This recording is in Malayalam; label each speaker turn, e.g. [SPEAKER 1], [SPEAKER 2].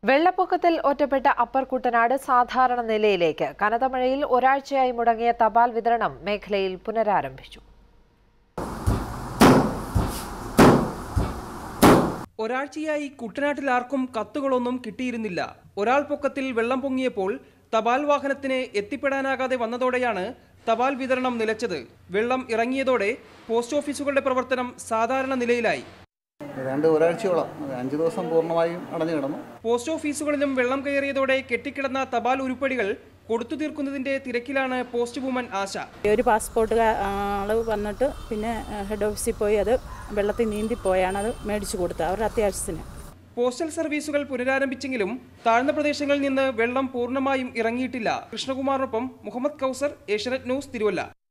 [SPEAKER 1] വെള്ളപ്പൊക്കത്തിൽ ഒറ്റപ്പെട്ട അപ്പർ കുട്ടനാട് സാധാരണ നിലയിലേക്ക് കനത്ത മഴയിൽ ഒരാഴ്ചയായി മുടങ്ങിയ തപാൽ വിതരണം മേഖലയിൽ പുനരാരംഭിച്ചു
[SPEAKER 2] ഒരാഴ്ചയായി കുട്ടനാട്ടിൽ ആർക്കും കത്തുകളൊന്നും കിട്ടിയിരുന്നില്ല ഒരാൾ പൊക്കത്തിൽ വെള്ളം പൊങ്ങിയപ്പോൾ തപാൽ വാഹനത്തിന് എത്തിപ്പെടാനാകാതെ വന്നതോടെയാണ് തപാൽ വിതരണം നിലച്ചത് വെള്ളം ഇറങ്ങിയതോടെ പോസ്റ്റ് ഓഫീസുകളുടെ പ്രവർത്തനം സാധാരണ നിലയിലായി
[SPEAKER 3] ഏതാണ്ട് ഒരാഴ്ചയോളം അഞ്ച് ദിവസം പൂർണ്ണമായും അടഞ്ഞു കിടന്നു
[SPEAKER 2] പോസ്റ്റ് ഓഫീസുകളിലും വെള്ളം കയറിയതോടെ കെട്ടിക്കിടന്ന തപാൽ ഉരുപ്പടികൾ കൊടുത്തു തീർക്കുന്നതിന്റെ തിരക്കിലാണ് പോസ്റ്റ് വുമൻ ആശ
[SPEAKER 4] ഒരു പാസ്പോർട്ട് ആള് വന്നിട്ട് പിന്നെ ഹെഡ് ഓഫീസിൽ പോയി അത് വെള്ളത്തിൽ നീന്തിപ്പോയാണ് അത് മേടിച്ചു കൊടുത്തത് അവരുടെ അത്യാവശ്യത്തിന്
[SPEAKER 2] പോസ്റ്റൽ സർവീസുകൾ പുനരാരംഭിച്ചെങ്കിലും താഴ്ന്ന പ്രദേശങ്ങളിൽ നിന്ന് വെള്ളം പൂർണ്ണമായും ഇറങ്ങിയിട്ടില്ല കൃഷ്ണകുമാറിനൊപ്പം മുഹമ്മദ് കൗസർ ഏഷ്യനെറ്റ് ന്യൂസ് തിരുവല്ല